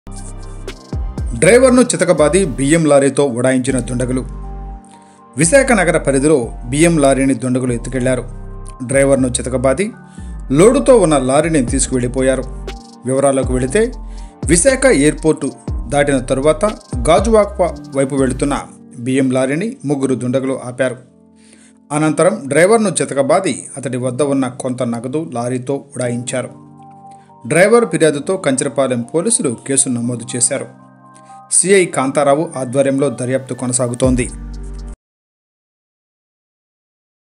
డ్రైవర్ను చితకబాది బియ్యం లారీతో ఉడాయించిన దుండగులు విశాఖ నగర పరిధిలో బియ్యం లారీని దుండగులు ఎత్తుకెళ్లారు డ్రైవర్ను చితకబాది లోడుతో ఉన్న లారీని తీసుకువెళ్ళిపోయారు వివరాలకు వెళితే విశాఖ ఎయిర్పోర్టు దాటిన తరువాత గాజువాక వైపు వెళుతున్న బియ్యం లారీని ముగ్గురు దుండగులు ఆపారు అనంతరం డ్రైవర్ను చితకబాది అతడి వద్ద ఉన్న కొంత నగదు లారీతో ఉడాయించారు డ్రైవర్ ఫిర్యాదుతో కంచరపాలెం పోలీసులు కేసు నమోదు చేశారు సిఐ కాంతారావు ఆధ్వర్యంలో దర్యాప్తు కొనసాగుతోంది